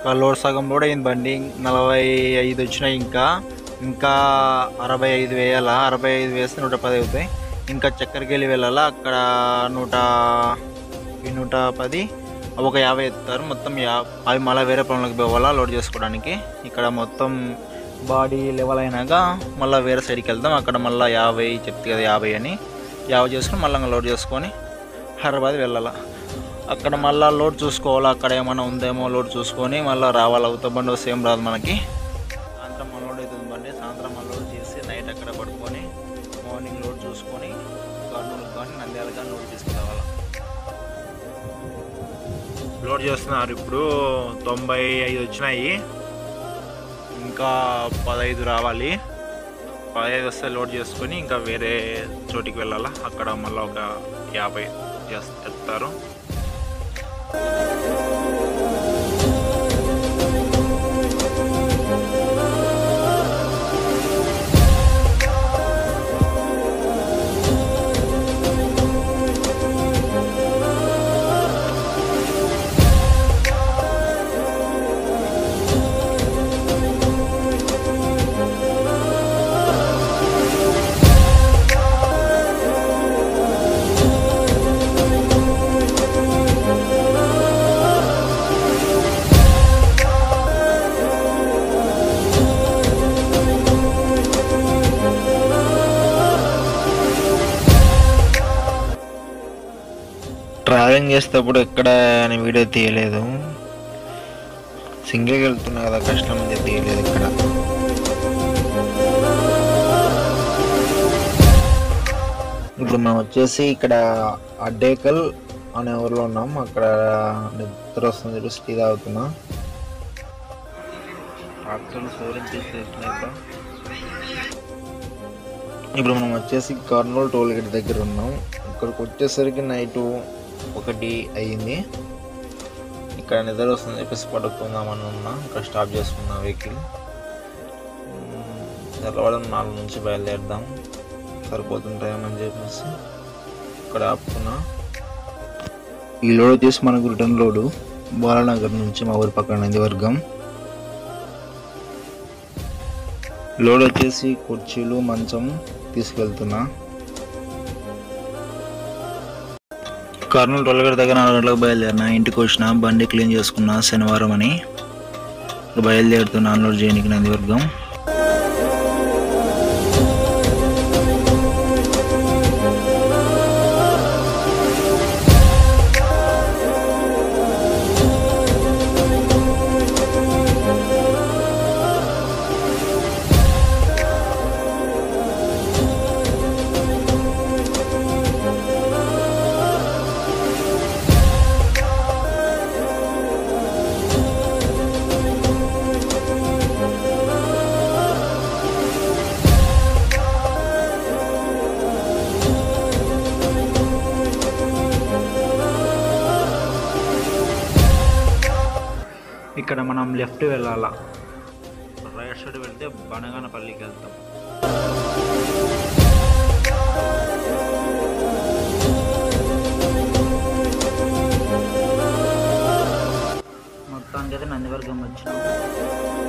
అక్కడ లోడ్ సగం లోడ్ అయింది బండి నలభై ఐదు వచ్చినాయి ఇంకా ఇంకా అరవై ఐదు వేయాలా అరవై ఐదు వేస్తే నూట పది అవుతాయి ఇంకా చక్కెరకి వెళ్ళి వెళ్ళాలా అక్కడ నూట ఈ నూట పది ఒక యాభై ఎత్తారు మొత్తం యా అవి మళ్ళీ వేరే పొలంలోకి పోవాలా లోడ్ చేసుకోవడానికి ఇక్కడ మొత్తం బాడీ లెవెల్ అయినాక మళ్ళీ వేరే సైడ్కి వెళ్తాం అక్కడ మళ్ళీ యాభై చెప్తే కదా యాభై అని యాభై చేసుకొని మళ్ళీ లోడ్ చేసుకొని హైదరాబాద్ వెళ్ళాలా అక్కడ మళ్ళీ లోడ్ చూసుకోవాలా అక్కడ ఏమైనా ఉందేమో లోడ్ చూసుకొని మళ్ళీ రావాలి అవుతా బండి వస్తే ఏం రాదు మనకి సాయంత్రం మన లోడ్ అవుతుంది బండి సాయంత్రం మన లోడ్ చేసి నైట్ అక్కడ పడుకొని మార్నింగ్ లోడ్ చూసుకొని కర్నూలు కానీ నంద్యాల కానీ లోడ్ తీసుకురావాలి లోడ్ చేస్తున్నారు ఇప్పుడు తొంభై ఐదు వచ్చినాయి ఇంకా పదహైదు రావాలి పదహైదు వస్తే లోడ్ చేసుకొని ఇంకా వేరే చోటికి వెళ్ళాలా అక్కడ మళ్ళీ ఒక యాభై చేస్- ఎత్తారు ట్రావెలింగ్ చేసేటప్పుడు ఎక్కడ నేను వీడియో తీయలేదు సింగిల్గా వెళ్తున్నా కదా కష్టం ఉంది తీయలేదు ఇక్కడ ఇప్పుడు మనం వచ్చేసి ఇక్కడ అడ్డేకల్ అనే ఊర్లో ఉన్నాం అక్కడ నిద్ర వస్తుంది చెప్పేసి టీ తాగుతున్నా ట్రాక్టర్లు సోరింగ్ చేసేసినాయి ఇప్పుడు మనం వచ్చేసి కర్నూలు టోల్ గేట్ దగ్గర ఉన్నాం ఇక్కడికి వచ్చేసరికి నైట్ ఒకటి అయ్యింది ఇక్కడ నిద్ర వస్తుంది చెప్పేసి పడుకుందామని ఉన్నా ఇక్కడ స్టాప్ చేసుకున్నా వెహికల్ తెల్లవారం నాలుగు నుంచి బయలుదేరదాం సరిపోతుంది టైం అని చెప్పేసి ఇక్కడ ఆపుకున్నా ఈ లోడ్ వచ్చేసి మనకు రిటర్న్ లోడు బాలానగర్ నుంచి మా ఊరి పక్కన నందివర్గం లోడ్ వచ్చేసి కుర్చీలు మంచం తీసుకెళ్తున్నా కర్నూలు టోల్గేట్ దగ్గర నాలుగు గంటలకు బయలుదేరిన ఇంటికి వచ్చిన బండి క్లీన్ చేసుకున్నా శనివారం అని ఇప్పుడు బయలుదేరుతున్నా అన్లోడ్ చేయడానికి నందివర్గం ఇక్కడ మనం లెఫ్ట్ వెళ్ళాలా రైట్ సైడ్ వెళ్తే బనగానపల్లికి వెళ్తాం మొత్తానికి అయితే నందివర్గం వచ్చినాం